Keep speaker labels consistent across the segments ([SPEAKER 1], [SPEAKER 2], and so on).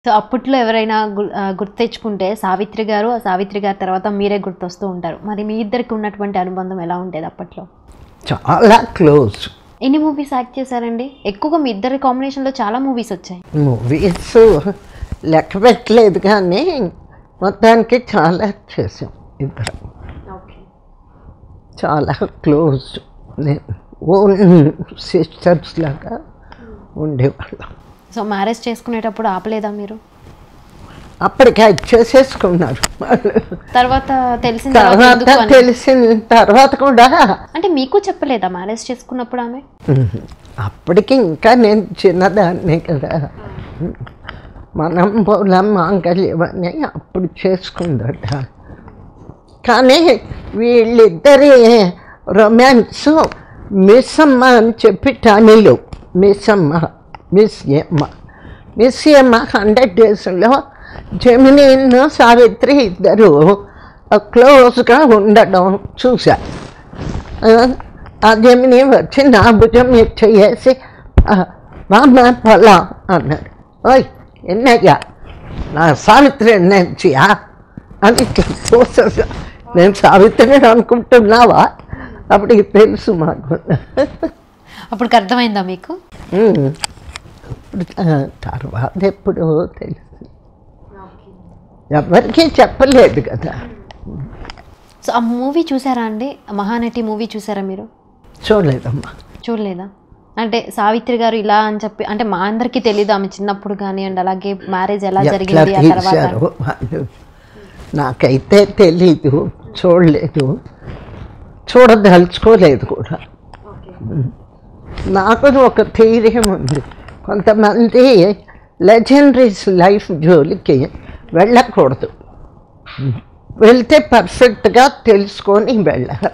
[SPEAKER 1] So అప్పట్లో ఎవరైనా గు- ఆ, గుర్తు తెచ్చుకుంటే సావిత్రి గారు ఆ సావిత్రి గారి తర్వాత మీరే గుర్తొస్తూ ఉంటారు మరి మీ ఇద్దరికి ఉన్నటువంటి అనుబంధం ఎలా ఉండేది అప్పట్లో
[SPEAKER 2] చాలా క్లోజ్
[SPEAKER 1] ఎన్ని మూవీస్ యాక్ట్ చేశారండి ఎక్కువగా మీ ఇద్దరి కాంబినేషన్లో చాలా మూవీస్ వచ్చాయి
[SPEAKER 2] మూవీస్ లెక్క పెట్టలేదు కానీ మొత్తానికి చాలా చేసాం ఇద్దరం చాలా క్లోజ్ ఓన్ సిస్టర్స్ లాగా ఉండేవాళ్ళం
[SPEAKER 1] సో మ్యారేజ్ చేసుకునేటప్పుడు ఆపలేదా మీరు
[SPEAKER 2] అప్పటికి అది చేసేసుకున్నారు వాళ్ళు
[SPEAKER 1] తర్వాత తెలిసిన తర్వాత
[SPEAKER 2] తర్వాత
[SPEAKER 1] ఎందుకు అని?
[SPEAKER 2] తెలిసిన తర్వాత కూడా
[SPEAKER 1] అంటే మీకు చెప్పలేదా మ్యారేజ్ చేసుకున్నప్పుడు ఆమె
[SPEAKER 2] ఉహు. అప్పటికి ఇంకా నేను చిన్నదాన్నే కదా మనం పొలం మాంగళ్యం అని అప్పుడు చేసుకుందట కానీ వీళ్ళిద్దరి రొమాన్స్ మిస్ అమ్మ అని చెప్పి టనిలు Missamma Missamma Missamma hundred డేస్లో జమినీను సావిత్రి ఇద్దరు క్లోజ్గా ఉండడం చూశా ఆ జమిని వచ్చి నా భుజం మీద చేసి మామ పొలం అన్నాడు ఓయ్ ఎన్నయ్యా నా సావిత్రి ఎన్నయ్యా అని ఇట్లా చూసాడు నేను సావిత్రి అనుకుంటున్నావా అప్పటికి తెలుసు మాకు
[SPEAKER 1] అప్పటికి అర్థమైందా మీకు
[SPEAKER 2] ఉమ్. ఇప్పుడు, ఆ, తర్వాత ఎప్పుడు తెలుసు ఎవరికీ చెప్పలేదు కదా
[SPEAKER 1] సో ఆ మూవీ చూసారా అండి మహానటి మూవీ చూసారా మీరు
[SPEAKER 2] చూడలేదమ్మా
[SPEAKER 1] చూడలేదా అంటే సావిత్రి గారు ఇలా అని చెప్పి అంటే మా అందరికీ తెలియదు ఆమె చిన్నప్పుడు కానివ్వండి అలాగే మ్యారేజ్ ఎలా
[SPEAKER 2] ఎట్లా
[SPEAKER 1] జరిగింది ఆ తర్వాత
[SPEAKER 2] తీశారో వాళ్ళు నాకైతే తెలీదు చూడలేదు చూడదలుచుకోలేదు కూడా నాకు ఒక ధైర్యం ఉంది కొంతమంది లెజెండరీస్ లైఫ్ జోలికి వెళ్ళకూడదు వెళ్తే పర్ఫెక్ట్గా తెలుసుకొని వెళ్ళాలి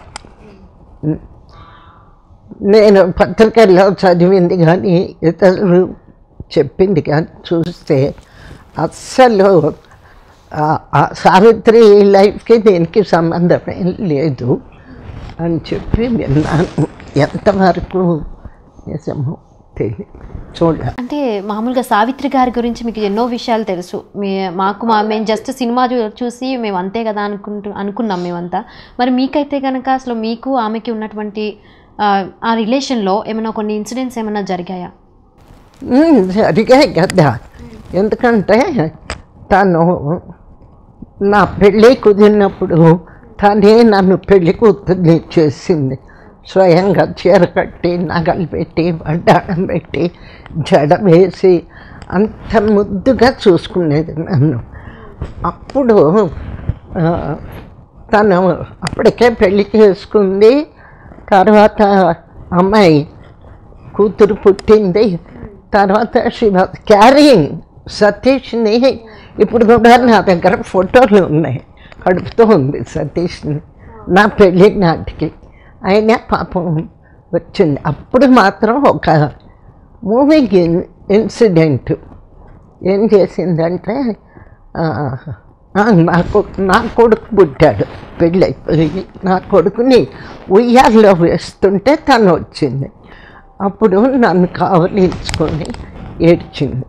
[SPEAKER 2] నేను పత్రికల్లో చదివింది కానీ ఇతరులు చెప్పింది కానీ చూస్తే అస్సలు ఆ- ఆ సావిత్రి లైఫ్కి దీనికి సంబంధమే లేదు అని చెప్పి విన్నాను ఎంతవరకు నిజమో తెలియదు చూడాలి
[SPEAKER 1] అంటే మామూలుగా సావిత్రి గారి గురించి మీకు ఎన్నో విషయాలు తెలుసు మీ మాకు మా మేము జస్ట్ సినిమా చూ- చూసి మేము అంతే కదా అనుకుంటూ అనుకున్నాం మేమంతా మరి మీకైతే కనుక అసలు మీకు ఆమెకి ఉన్నటువంటి ఆ, ఆ రిలేషన్లో ఏమైనా కొన్ని ఇన్సిడెంట్స్ ఏమైనా జరిగాయా
[SPEAKER 2] ఉమ్, జరిగాయి కదా ఎందుకంటే తను నా పెళ్ళి కుదిరినప్పుడు తనే నన్ను పెళ్లి కూతుర్ని చేసింది స్వయంగా చీర కట్టి నగలు పెట్టి వడ్డాణం పెట్టి జడ వేసి అంత ముద్దుగా చూసుకునేది నన్ను అప్పుడు ఆ, తను అప్పటికే పెళ్లి చేసుకుంది తర్వాత అమ్మాయి కూతురు పుట్టింది తర్వాత షీ వాజ్ క్యారింగ్ సతీష్ని ఇప్పుడు కూడా నా దగ్గర ఫోటోలు ఉన్నాయి కడుపుతూ ఉంది సతీష్ని నా పెళ్ళి నాటికి అయినా పాపం వచ్చింది అప్పుడు మాత్రం ఒక మూవీ ఇన్సిడెంట్ ఏం చేసిందంటే ఆ, ఆ, నాకు నా కొడుకు పుట్టాడు పెళ్ళైపోయి నా కొడుకుని ఉయ్యాల్లో వేస్తుంటే తను వచ్చింది అప్పుడు నన్ను కావలించుకొని ఏడ్చింది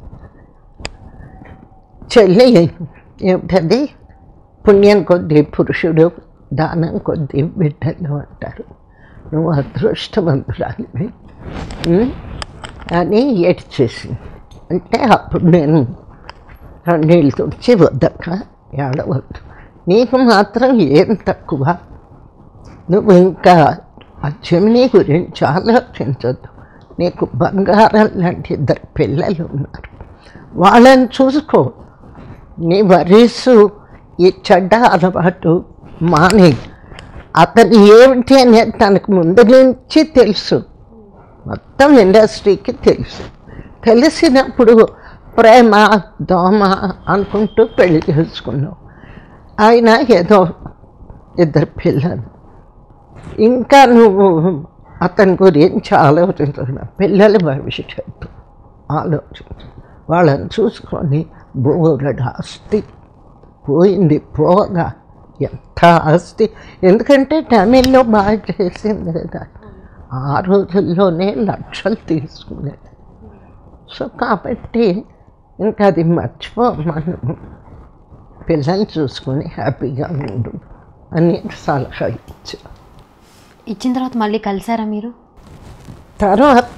[SPEAKER 2] చెల్లి ఏమిటది పుణ్యం కొద్దీ పురుషుడు దానం కొద్దీ బిడ్డలు అంటారు నువ్వు అదృష్టవంతురాలివి ఉం? అని ఏడ్చేసింది అంటే అప్పుడు నేను నీళ్ళు తుడిచి వద్దక ఏడవద్దు నీకు మాత్రం ఏం తక్కువ నువ్వు ఇంకా ఆ జమిని గురించి ఆలోచించొద్దు నీకు బంగారం లాంటి ఇద్దరు పిల్లలు ఉన్నారు వాళ్ళని చూసుకో నీ వరీసు ఈ చెడ్డ అలవాటు మాని అతను ఏమిటి అనేది తనకు ముందు నుంచి తెలుసు మొత్తం ఇండస్ట్రీకి తెలుసు తెలిసినప్పుడు ప్రేమ దోమ అనుకుంటూ పెళ్లి చేసుకున్నావు ఆయన ఏదో ఇద్దరు పిల్లలు ఇంకా నువ్వు అతని గురించి ఆలోచించుకున్నా పిల్లల భవిష్యత్తు ఆలోచించు వాళ్ళని చూసుకొని బోరడు ఆస్తి పోయింది పోగా ఎంత ఆస్తి ఎందుకంటే తమిళ్లో బాగా చేసింది కదా ఆ రోజుల్లోనే లక్షలు తీసుకునేది సో కాబట్టి ఇంకా అది మర్చిపో మనం పిల్లల్ని చూసుకొని హ్యాపీగా ఉండు అని సలహా ఇచ్చు
[SPEAKER 1] ఇచ్చిన తర్వాత మళ్ళీ కలిసారా మీరు
[SPEAKER 2] తర్వాత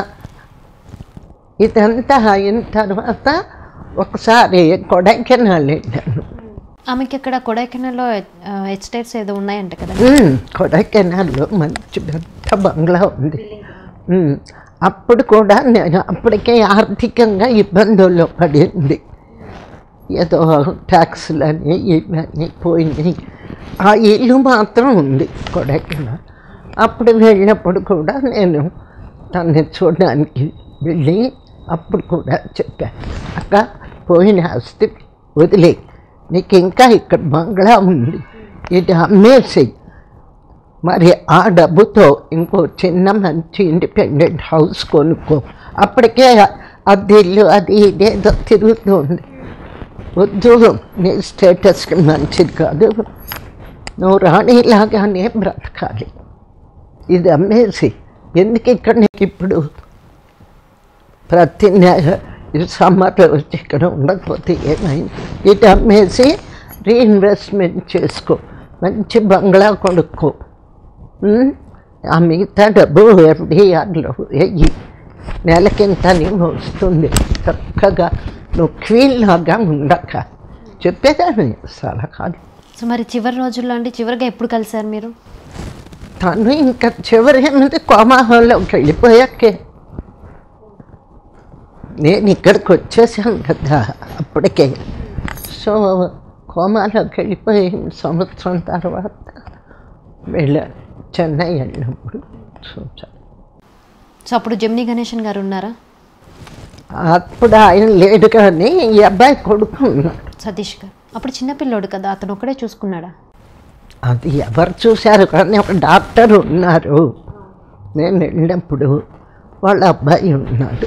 [SPEAKER 2] ఇదంతా అయిన తర్వాత ఒకసారి కొడైకెనాల్ వెళ్ళాను
[SPEAKER 1] ఆమెకి అక్కడ కొడైకెనాల్లో ఎస్టేట్స్ ఏదో ఉన్నాయంట కదా
[SPEAKER 2] ఉమ్, కొడైకెనాల్లో మంచి పెద్ద బంగ్లా ఉంది ఉమ్, అప్పుడు కూడా నేను అప్పటికే ఆర్థికంగా ఇబ్బందుల్లో పడింది ఏదో ట్యాక్స్లని ఇవన్నీ పోయినాయి ఆ ఇల్లు మాత్రం ఉంది కొడైకెనాల్ అప్పుడు వెళ్ళినప్పుడు కూడా నేను తనని చూడడానికి వెళ్ళి అప్పుడు కూడా చెప్పాను అక్క పోయిన ఆస్తి వదిలే నీకు ఇంకా ఇక్కడ బంగ్లా ఉంది ఇది అమ్మేసేయి మరి ఆ డబ్బుతో ఇంకో చిన్న మంచి ఇండిపెండెంట్ హౌస్ కొనుక్కో అప్పటికే అద్దె ఇల్లు అది ఇదేదో తిరుగుతుంది వద్దు నీ స్టేటస్కి మంచిది కాదు నువ్వు రాణిలాగానే బ్రతకాలి ఇది అమ్మేసి ఎందుకు ఇక్కడ నీకు ఇప్పుడు ప్రతి నెల ఈ సమ్మర్లో వచ్చి ఇక్కడ ఉండకపోతే ఏమైంది ఇది అమ్మేసి రీఇన్వెస్ట్మెంట్ చేసుకో మంచి బంగ్లా కొనుక్కో ఉమ్, ఆ మిగతా డబ్బు ఎఫ్డిఆర్లో వెయ్యి నెలకింత నీకు వస్తుంది చక్కగా నువ్వు క్వీన్ లాగా ఉండక చెప్పేదాన్ని సలహాలు
[SPEAKER 1] సో మరి చివరి రోజుల్లో అంటే చివరిగా ఎప్పుడు కలిసారు మీరు
[SPEAKER 2] తను ఇంకా చివరి ఏమిటి కోమాహంలోకి వెళ్ళిపోయాకే నేను ఇక్కడికి వచ్చేసాను కదా అప్పటికే సో కోమాలోకి వెళ్ళిపోయిన సంవత్సరం తర్వాత వెళ్ళాను చెన్నై వెళ్ళినప్పుడు చూసాను
[SPEAKER 1] సో అప్పుడు జమినీ గణేషన్ గారు ఉన్నారా
[SPEAKER 2] అప్పుడు ఆయన లేడు కానీ ఈ అబ్బాయి కొడుకు ఉన్నాడు
[SPEAKER 1] సతీష్ గారు అప్పుడు చిన్నపిల్లోడు కదా అతను ఒక్కడే చూసుకున్నాడా
[SPEAKER 2] అది ఎవరు చూశారు కానీ ఒక డాక్టర్ ఉన్నారు నేను వెళ్ళినప్పుడు వాళ్ళ అబ్బాయి ఉన్నాడు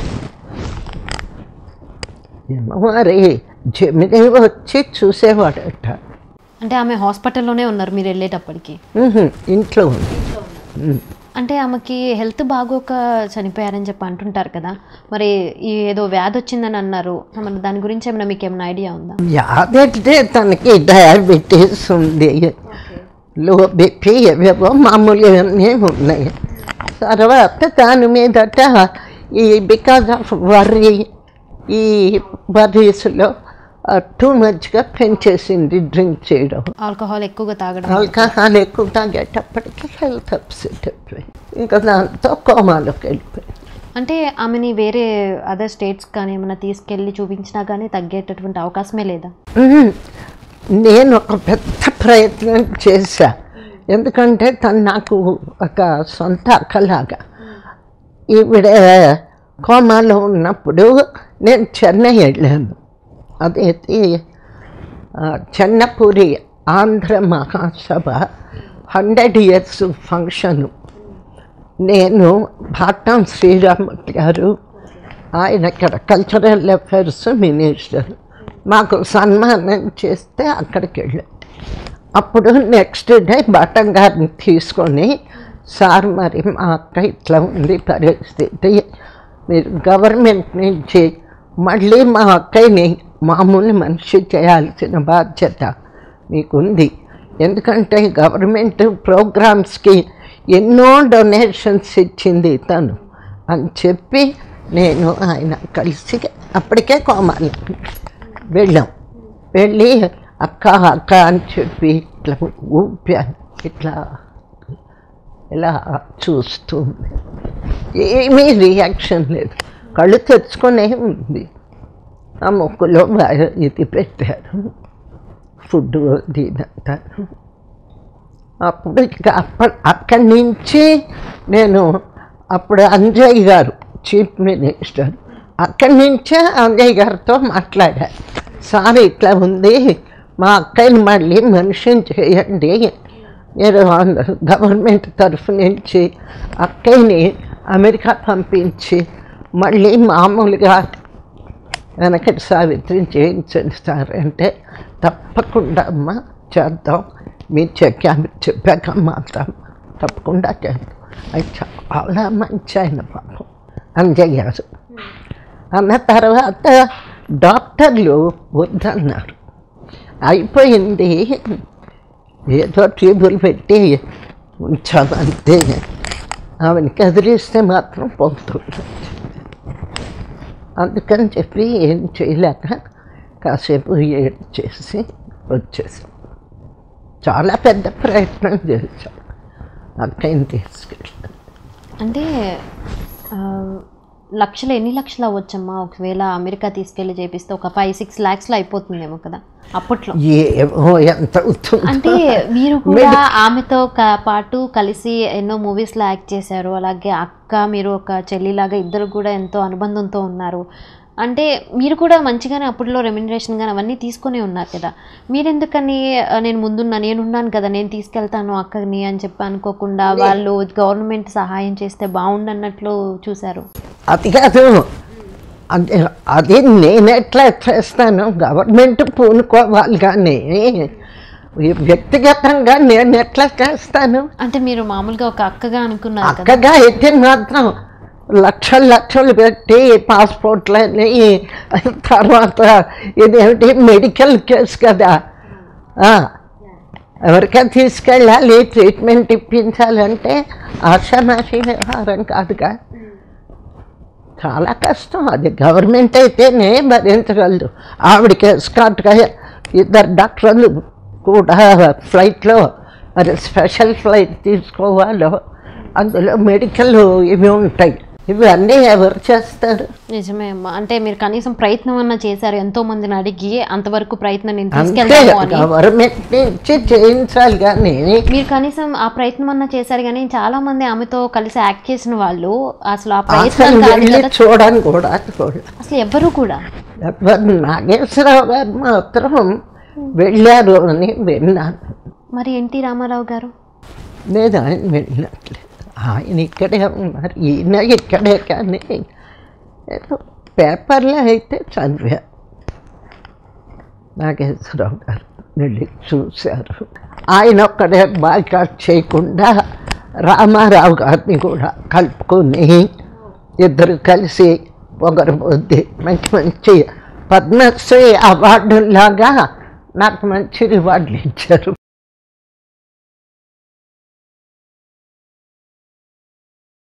[SPEAKER 2] ఏమో మరి జమిని వచ్చి చూసేవాడట
[SPEAKER 1] అంటే ఆమె హాస్పిటల్లోనే ఉన్నారు మీరు వెళ్ళేటప్పటికి
[SPEAKER 2] ఉహుం, ఇంట్లో ఉంది ఉమ్.
[SPEAKER 1] అంటే ఆమెకి హెల్త్ బాగోక చనిపోయారని చెప్పి అంటుంటారు కదా మరి ఈ ఏదో వ్యాధి వచ్చిందని అన్నారు మరి దాని గురించి ఏమైనా మీకు ఏమైనా ఐడియా ఉందా
[SPEAKER 2] వ్యాధి అంటే తనకి డయాబెటీస్ ఉంది లో బీపీ ఏవేవో మామూలుగానే ఉన్నాయి తర్వాత దాని మీదట ఈ బికాజ్ ఆఫ్ వర్రీ ఈ వర్రీస్లో టూ మచ్గా పెంచేసింది డ్రింక్ చేయడం
[SPEAKER 1] ఆల్కహాల్ ఎక్కువగా తాగడం
[SPEAKER 2] ఆల్కహాల్ ఎక్కువ తాగేటప్పటికి హెల్త్ అప్సెట్ అయిపోయింది ఇంకా దాంతో కోమాలోకి వెళ్ళిపోయింది
[SPEAKER 1] అంటే ఆమెని వేరే అదర్ స్టేట్స్ కానీ ఏమైనా తీసుకెళ్ళి చూపించినా కానీ తగ్గేటటువంటి అవకాశమే లేదా
[SPEAKER 2] మ్మ్. నేను ఒక పెద్ద ప్రయత్నం చేశా ఎందుకంటే తను నాకు ఒక సొంత అక్కలాగా ఈవిడ కోమాలో ఉన్నప్పుడు నేను చెన్నై వెళ్ళాను అదైతే ఆ, Chennapuri Andhra Mahasabha hundred years function నేను భాటం శ్రీరామూర్తి గారు ఆయన ఇక్కడ కల్చరల్ అఫైర్స్ మినిస్టర్ మాకు సన్మానం చేస్తే అక్కడికి వెళ్ళాం అప్పుడు నెక్స్ట్ డే బట్టం గారిని తీసుకొని సార్ మరి మా అక్క ఇట్లా ఉంది పరిస్థితి మీరు గవర్నమెంట్ నుంచి మళ్ళీ మా అక్కయ్యని మామూలు మనిషి చేయాల్సిన బాధ్యత మీకుంది ఎందుకంటే గవర్నమెంట్ ప్రోగ్రామ్స్కి ఎన్నో డొనేషన్స్ ఇచ్చింది తను అని చెప్పి నేను ఆయన కలిసి అప్పటికే కోమాలి వెళ్ళాం వెళ్ళి అక్క అక్క అని చెప్పి ఇట్లా ఊపాను ఇట్లా ఇలా చూస్తుంది ఏమీ రియాక్షన్ లేదు కళ్ళు తెచ్చుకునే ఉంది ఆ మొక్కులో బాగా ఇది పెట్టారు ఫుడ్ దీనంతా అప్పుడు ఇక అప్ప- అక్కడి నుంచి నేను అప్పుడు అంజయ్ గారు చీఫ్ మినిస్టర్ అక్కడి నుంచే అంజయ్ గారితో మాట్లాడా సార్ ఇట్లా ఉంది మా అక్కని మళ్ళీ మనిషిని చేయండి మీరు గవర్నమెంట్ తరఫు నుంచి అక్కయ్యని అమెరికా పంపించి మళ్ళీ మామూలుగా వెనకటి సావిత్రిని చేయించండి సార్ అంటే తప్పకుండా అమ్మ చేద్దాం మీరు చెప్పాము చెప్పాక మాత్రం తప్పకుండా చేద్దాం అది చాలా మంచి ఆయన పాపం అంజయ్ గారు అన్న తర్వాత డాక్టర్లు వద్దన్నారు అయిపోయింది ఏదో ట్యూబులు పెట్టి ఉంచామంతే ఆమెను కదిలిస్తే మాత్రం పోతుంది అందుకని చెప్పి ఏం చేయలేక కాసేపు ఏడ్ చేసి వచ్చేసాం చాలా పెద్ద ప్రయత్నం చేశాం అక్కని తీసుకెళ్ళాం
[SPEAKER 1] అంటే ఆ, లక్షలు ఎన్ని లక్షలు అవ్వచ్చమ్మా ఒకవేళ అమెరికా తీసుకెళ్ళి చేపిస్తే ఒక ఫైవ్ సిక్స్ ల్యాక్స్లో అయిపోతుందేమో కదా అప్పట్లో
[SPEAKER 2] ఏమో ఎంత అవుతుందో.
[SPEAKER 1] అంటే మీరు కూడా ఆమెతో క- పాటు కలిసి ఎన్నో మూవీస్లో యాక్ట్ చేశారు అలాగే అక్క మీరు ఒక చెల్లిలాగా ఇద్దరు కూడా ఎంతో అనుబంధంతో ఉన్నారు అంటే మీరు కూడా మంచిగానే అప్పట్లో రెమ్యునరేషన్ కానీ అవన్నీ తీసుకునే ఉన్నారు కదా మీరెందుకని ఆ, నేను ముందున్నా నేనున్నాను కదా నేను తీసుకెళ్తాను అక్కని అని చెప్పి అనుకోకుండా వాళ్ళు గవర్నమెంట్ సహాయం చేస్తే బాగుండన్నట్లు చూశారు
[SPEAKER 2] అది కాదు అది అది నేను ఎట్లా చేస్తాను గవర్నమెంట్ పూనుకోవాలి కానీ వ్యక్తిగతంగా నేను ఎట్లా చేస్తాను
[SPEAKER 1] అంటే మీరు మామూలుగా ఒక అక్కగా అనుకున్నారు కదా
[SPEAKER 2] అక్కగా అయితే మాత్రం లక్షలు లక్షలు పెట్టి పాస్పోర్ట్లని తర్వాత ఇదేమిటి మెడికల్ కేసు కదా ఆ, ఎవరికైనా తీసుకెళ్ళాలి ట్రీట్మెంట్ ఇప్పించాలంటే ఆషామాషి వ్యవహారం కాదుగా చాలా కష్టం అది గవర్నమెంట్ అయితేనే భరించగలదు ఆవిడకి ఎస్కాట్గా ఇద్దరు డాక్టర్లు కూడా ఫ్లైట్లో మరి స్పెషల్ ఫ్లైట్ తీసుకోవాలో అందులో మెడికల్ ఇవి ఉంటాయి ఇవన్నీ ఎవరు చేస్తారు
[SPEAKER 1] నిజమే అమ్మా అంటే మీరు కనీసం ప్రయత్నం అన్నా చేశారు ఎంతో మందిని అడిగి అంతవరకు ప్రయత్నం నేను
[SPEAKER 2] అంతే
[SPEAKER 1] తీసుకెళ్తాను అని
[SPEAKER 2] గవర్నమెంట్ నుంచి చేయించాలి కానీ
[SPEAKER 1] మీరు కనీసం ఆ ప్రయత్నం అన్నా చేశారు కానీ చాలా మంది ఆమెతో కలిసి యాక్ట్ చేసిన వాళ్ళు అసలు ఆ ప్రయత్నం
[SPEAKER 2] అసలు
[SPEAKER 1] కాదు
[SPEAKER 2] వెళ్ళి
[SPEAKER 1] కదా
[SPEAKER 2] చూడని కూడా చూడాలి
[SPEAKER 1] అసలు ఎవ్వరు కూడా
[SPEAKER 2] ఎవరు నాగేశ్వరరావు గారు మాత్రం వెళ్ళారు అని విన్నాను
[SPEAKER 1] మరి ఎన్టీ రామారావు గారు
[SPEAKER 2] లేదు ఆయన వెళ్ళినట్లేదు ఆయన ఇక్కడే ఉన్నారు ఈయన ఇక్కడే కానీ ఏదో పేపర్లో అయితే చదివా నాగేశ్వరరావు గారు వెళ్ళి చూశారు ఆయన ఒక్కడే బాగా చేయకుండా రామారావు గారిని కూడా కలుపుకొని ఇద్దరు కలిసి ఒకరు బుద్ధి మంచి మంచి పద్మశ్రీ అవార్డులాగా నాకు మంచి రివార్డులు ఇచ్చారు